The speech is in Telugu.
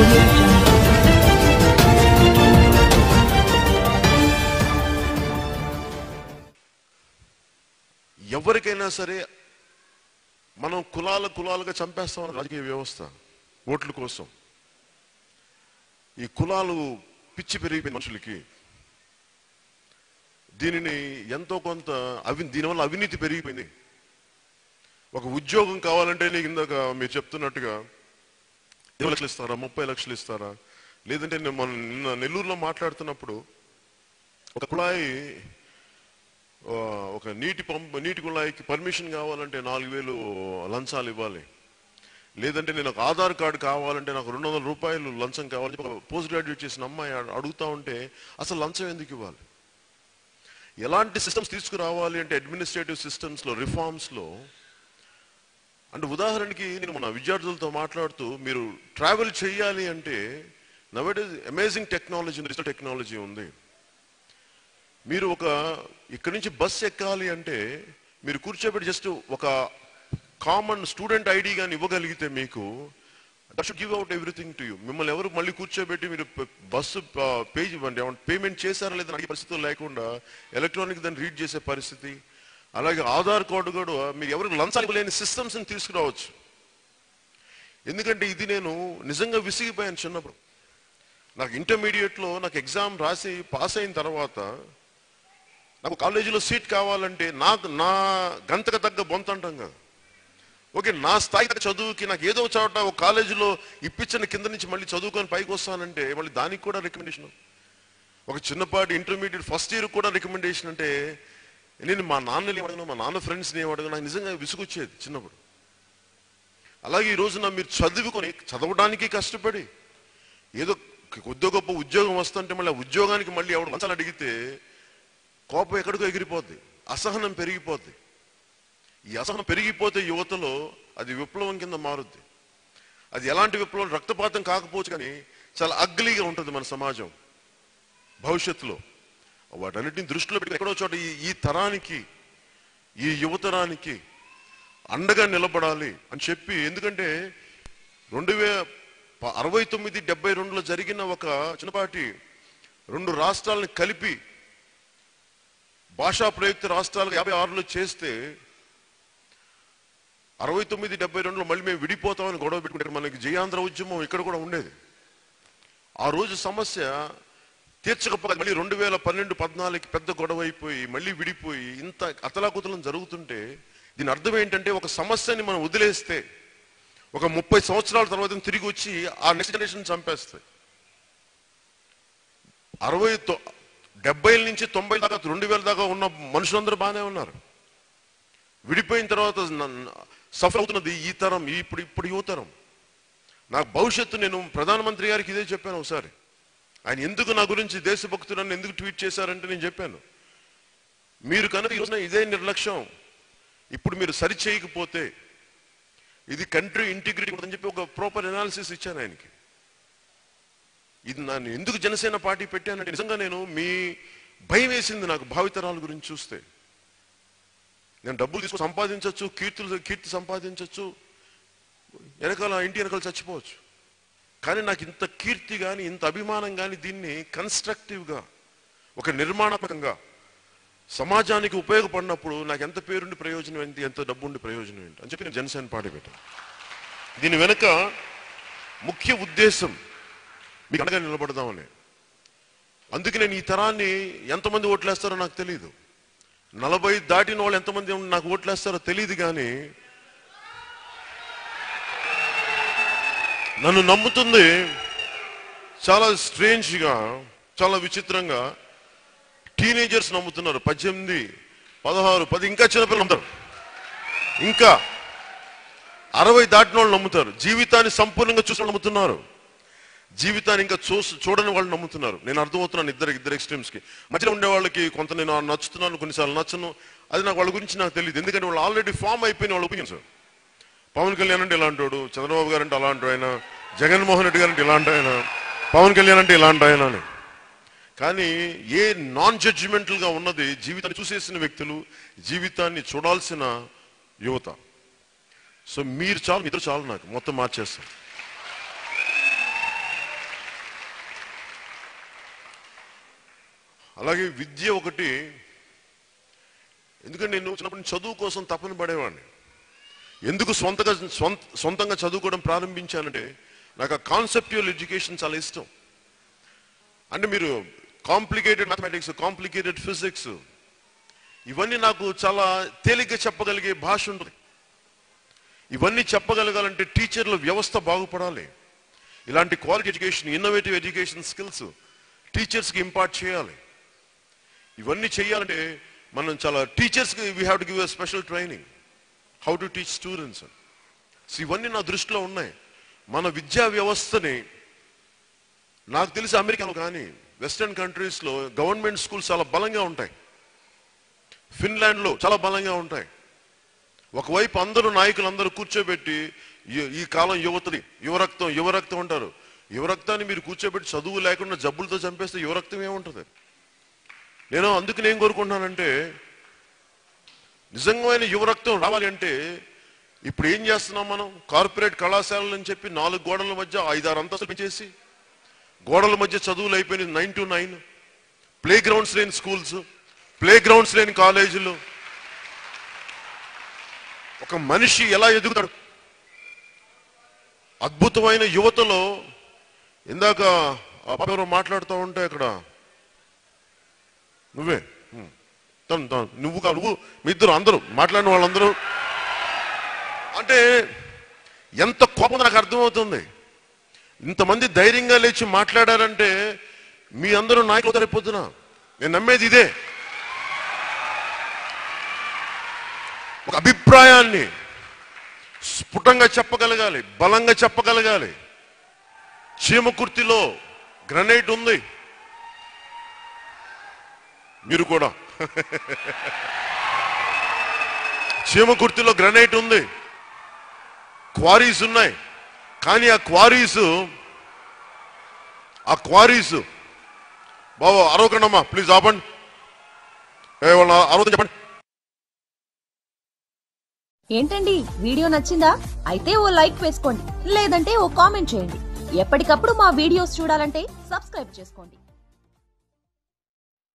audio jungle. ఎవరికైనా సరే మనం కులాల కులాలుగా చంపేస్తాం రాజకీయ వ్యవస్థ ఓట్ల కోసం ఈ కులాలు పిచ్చి పెరిగిపోయిన మనుషులకి దీనిని ఎంతో కొంత అవి దీనివల్ల అవినీతి పెరిగిపోయింది ఒక ఉద్యోగం కావాలంటే నీకు ఇందాక మీరు చెప్తున్నట్టుగా ఇరవై లక్షలు ఇస్తారా ముప్పై లక్షలు ఇస్తారా లేదంటే నేను మొన్న నిన్న నెల్లూరులో మాట్లాడుతున్నప్పుడు ఒక కుళాయి ఆ, ఒక నీటి పంప్ నీటి కుళాయికి పర్మిషన్ కావాలంటే నాలుగు వేలు లంచాలు ఇవ్వాలి లేదంటే నేను ఒక ఆధార్ కార్డు కావాలంటే నాకు రెండు వందల రూపాయలు లంచం కావాలి ఒక పోస్ట్ గ్రాడ్యుయేట్ చేసిన అమ్మాయి అడు- అడుగుతా ఉంటే అసలు లంచం ఎందుకు ఇవ్వాలి ఎలాంటి సిస్టమ్స్ తీసుకురావాలి అంటే అడ్మినిస్ట్రేటివ్ సిస్టమ్స్లో రిఫార్మ్స్లో అంటే ఉదాహరణకి నేను మన విద్యార్థులతో మాట్లాడుతూ మీరు ట్రావెల్ చేయాలి అంటే నవట్ అమేజింగ్ టెక్నాలజీ డిజిటల్ టెక్నాలజీ ఉంది మీరు ఒక ఇక్కడి నుంచి బస్ ఎక్కాలి అంటే మీరు కూర్చోబెట్టి జస్ట్ ఒక కామన్ స్టూడెంట్ ఐడి కానీ ఇవ్వగలిగితే మీకు that should give out everything to you మిమ్మల్ని ఎవరు మళ్ళీ కూర్చోబెట్టి మీరు ప- బస్సు ప- పేజ్ ఇవ్వండి పేమెంట్ చేశారా లేదా అడిగే పరిస్థితులు లేకుండా ఎలక్ట్రానిక్ దాన్ని రీడ్ చేసే పరిస్థితి అలాగే ఆధార్ కార్డు కూడా మీరు ఎవరికి లంచాలు లేని సిస్టమ్స్ తీసుకురావచ్చు ఎందుకంటే ఇది నేను నిజంగా విసిగిపోయాను చిన్నప్పుడు నాకు ఇంటర్మీడియట్లో నాకు ఎగ్జామ్ రాసి పాస్ అయిన తర్వాత నాకు కాలేజీలో సీట్ కావాలంటే నాకు నా గంతకు తగ్గ బొంత అంటాం కదా ఓకే నా స్థాయి తగ్గ చదువుకి నాకు ఏదో చోట ఒక కాలేజీలో ఇప్పించిన కింద నుంచి మళ్ళీ చదువుకొని పైకి వస్తానంటే మళ్ళీ దానికి కూడా రికమెండేషన్ ఒక చిన్నపాటి ఇంటర్మీడియట్ ఫస్ట్ ఇయర్ కూడా రికమెండేషన్ అంటే నేను మా నాన్నని అడగను మా నాన్న ఫ్రెండ్స్ని ఏం అడగను నాకు నిజంగా విసుగొచ్చేది చిన్నప్పుడు అలాగే ఈ రోజున మీరు చదువుకొని చదవడానికి కష్టపడి ఏదో కొద్ది గొప్ప ఉద్యోగం వస్తుంటే మళ్ళీ ఆ ఉద్యోగానికి మళ్ళీ ఎవడు లంచాలు అడిగితే కోపం ఎక్కడికో ఎగిరిపోద్ది అసహనం పెరిగిపోద్ది ఈ అసహనం పెరిగిపోతే యువతలో అది విప్లవం కింద మారుద్ది అది ఎలాంటి విప్లవం రక్తపాతం కాకపోవచ్చు కానీ చాలా అగ్లీగా ఉంటుంది మన సమాజం భవిష్యత్తులో వాటన్నిటిని దృష్టిలో పెట్టి ఎక్కడో చోట ఈ ఈ తరానికి ఈ యువతరానికి అండగా నిలబడాలి అని చెప్పి ఎందుకంటే రెండు వే ప- అరవై తొమ్మిది డెబ్బై రెండులో జరిగిన ఒక చిన్నపాటి రెండు రాష్ట్రాలను కలిపి భాషా ప్రయుక్త రాష్ట్రాలు యాభై ఆరులో చేస్తే అరవై తొమ్మిది డెబ్బై రెండులో మళ్ళీ మేము విడిపోతామని గొడవ పెట్టుకుంటే మనకి జయాంధ్ర ఉద్యమం ఇక్కడ కూడా ఉండేది ఆ రోజు సమస్య తీర్చకపోతే మళ్ళీ రెండు వేల పన్నెండు పద్నాలుగుకి పెద్ద గొడవ అయిపోయి మళ్ళీ విడిపోయి ఇంత అతలాకుతలం జరుగుతుంటే దీని అర్థం ఏంటంటే ఒక సమస్యని మనం వదిలేస్తే ఒక ముప్పై సంవత్సరాల తర్వాత తిరిగి వచ్చి ఆ నెక్స్ట్ జనరేషన్ చంపేస్తాయి అరవై తొ- డెబ్బై నుంచి తొంభై దాకా రెండు వేల దాకా ఉన్న మనుషులందరూ బాగానే ఉన్నారు విడిపోయిన తర్వాత సఫర్ అవుతున్నది ఈ తరం ఈ ఇప్పుడు ఇప్పుడు యువతరం నాకు భవిష్యత్తు నేను ప్రధానమంత్రి గారికి ఇదే చెప్పాను ఒకసారి ఆయన ఎందుకు నా గురించి దేశభక్తులను ఎందుకు ట్వీట్ చేశారంటే నేను చెప్పాను మీరు కనుక ఈ రోజున ఇదే నిర్లక్ష్యం ఇప్పుడు మీరు సరి చేయకపోతే ఇది కంట్రీ ఇంటిగ్రిటీ అని చెప్పి ఒక ప్రాపర్ అనాలిసిస్ ఇచ్చాను ఆయనకి ఇది నన్ను ఎందుకు జనసేన పార్టీ పెట్టానంటే నిజంగా నేను మీ భయం వేసింది నాకు భావితరాల గురించి చూస్తే నేను డబ్బులు తీసుకొని సంపాదించవచ్చు కీర్తులు కీర్తి సంపాదించవచ్చు వెనకాల ఇంటి వెనకాల చచ్చిపోవచ్చు కానీ నాకు ఇంత కీర్తి కానీ ఇంత అభిమానం కానీ దీన్ని కన్స్ట్రక్టివ్గా ఒక నిర్మాణాత్మకంగా సమాజానికి ఉపయోగపడినప్పుడు నాకు ఎంత పేరుండి ప్రయోజనం ఏంటి ఎంత డబ్బు ఉండి ప్రయోజనం ఏంటి అని చెప్పి నేను జనసేన పార్టీ పెట్టాను దీని వెనుక ముఖ్య ఉద్దేశం మీకు అండగా నిలబడదామని అందుకే నేను ఈ తరాన్ని ఎంతమంది ఓట్లేస్తారో నాకు తెలియదు నలభై దాటిన వాళ్ళు ఎంతమంది నాకు ఓట్లేస్తారో తెలియదు కానీ నన్ను నమ్ముతుంది చాలా స్ట్రేంజ్గా చాలా విచిత్రంగా టీనేజర్స్ నమ్ముతున్నారు పద్దెనిమిది పదహారు పది ఇంకా చిన్నపిల్లలు నమ్ముతారు ఇంకా అరవై దాటిన వాళ్ళు నమ్ముతారు జీవితాన్ని సంపూర్ణంగా చూసి నమ్ముతున్నారు జీవితాన్ని ఇంకా చూ చూడని వాళ్ళు నమ్ముతున్నారు నేను అర్థమవుతున్నాను ఇద్దరు ఇద్దరు ఎక్స్ట్రీమ్స్ కి మధ్యలో ఉండే వాళ్ళకి కొంత నేను నచ్చుతున్నాను కొన్నిసార్లు నచ్చను అది నాకు వాళ్ళ గురించి నాకు తెలియదు ఎందుకంటే వాళ్ళు ఆల్రెడీ ఫామ్ అయిపోయిన వాళ్ళ ఒపీనియన్స్ పవన్ కళ్యాణ్ అంటే ఇలాంటి వాడు చంద్రబాబు గారు అంటే అలాంటి ఆయన జగన్మోహన్ రెడ్డి గారు అంటే ఇలాంటి ఆయన పవన్ కళ్యాణ్ అంటే ఇలాంటి ఆయన అని కానీ ఏ నాన్ జడ్జిమెంటల్ గా ఉన్నది జీవితాన్ని చూసేసిన వ్యక్తులు జీవితాన్ని చూడాల్సిన యువత సో మీరు చాలు ఇద్దరు చాలు నాకు మొత్తం మార్చేస్తాం అలాగే విద్య ఒకటి ఎందుకంటే నేను చిన్నప్పటి నుంచి చదువు కోసం తపన పడేవాడిని ఎందుకు సొంతగా సొంత సొంతంగా చదువుకోవడం ప్రారంభించానంటే నాకు ఆ కాన్సెప్చువల్ ఎడ్యుకేషన్ చాలా ఇష్టం అంటే మీరు కాంప్లికేటెడ్ మ్యాథమెటిక్స్ కాంప్లికేటెడ్ ఫిజిక్స్ ఇవన్నీ నాకు చాలా తేలిగ్గా చెప్పగలిగే భాష ఉంటుంది ఇవన్నీ చెప్పగలగాలంటే టీచర్ల వ్యవస్థ బాగుపడాలి ఇలాంటి quality education innovative education skills టీచర్స్కి ఇంపార్ట్ చేయాలి ఇవన్నీ చేయాలంటే మనం చాలా టీచర్స్కి we have to give a special training how to teach students so ఇవన్నీ నా దృష్టిలో ఉన్నాయి మన విద్యా వ్యవస్థని నాకు తెలిసి అమెరికాలో కానీ వెస్టర్న్ కంట్రీస్లో గవర్నమెంట్ స్కూల్స్ చాలా బలంగా ఉంటాయి ఫిన్లాండ్లో చాలా బలంగా ఉంటాయి ఒకవైపు అందరూ నాయకులు అందరూ కూర్చోబెట్టి ఈ- ఈ కాలం యువతది యువరక్తం యువరక్తం అంటారు యువరక్తాన్ని మీరు కూర్చోబెట్టి చదువు లేకుండా జబ్బులతో చంపేస్తే యువరక్తం ఏముంటుంది నేను అందుకు నేను కోరుకుంటున్నానంటే నిజంగా యువరక్తం రావాలి అంటే ఇప్పుడు ఏం చేస్తున్నాం మనం కార్పొరేట్ కళాశాలలు అని చెప్పి నాలుగు గోడల మధ్య ఐదారు అంతస్తులు పెంచేసి గోడల మధ్య చదువులు అయిపోయినాయి nine to nine playgrounds లేని స్కూల్స్ ప్లే గ్రౌండ్స్ లేని కాలేజీలు ఒక మనిషి ఎలా ఎదుగుతాడు అద్భుతమైన యువతలో ఇందాక ఆ పాప ఎవరో మాట్లాడుతూ ఉంటే అక్కడ నువ్వే హ్మ్. తను తను నువ్వు కా నువ్వు మీ ఇద్దరు అందరూ మాట్లాడిన వాళ్ళందరూ అంటే ఎంత కోపం నాకు అర్థమవుతుంది ఇంతమంది ధైర్యంగా లేచి మాట్లాడారంటే మీ అందరూ నాయకులు రేపొద్దున నేను నమ్మేది ఇదే ఒక అభిప్రాయాన్ని స్ఫుటంగా చెప్పగలగాలి బలంగా చెప్పగలగాలి చీమకుర్తిలో గ్రనైట్ ఉంది మీరు కూడా చీమకుర్తిలో గ్రనైట్ ఉంది క్వారీస్ ఉన్నాయి కానీ ఆ క్వారీస్ ఆ క్వారీస్ బాబు అరవకండమ్మా ప్లీజ్ ఆపండి ఏ వాళ్ళ అరవద్దు చెప్పండి ఏంటండి వీడియో నచ్చిందా అయితే ఓ లైక్ వేసుకోండి లేదంటే ఓ కామెంట్ చేయండి ఎప్పటికప్పుడు మా వీడియోస్ చూడాలంటే సబ్స్క్రైబ్ చేసుకోండి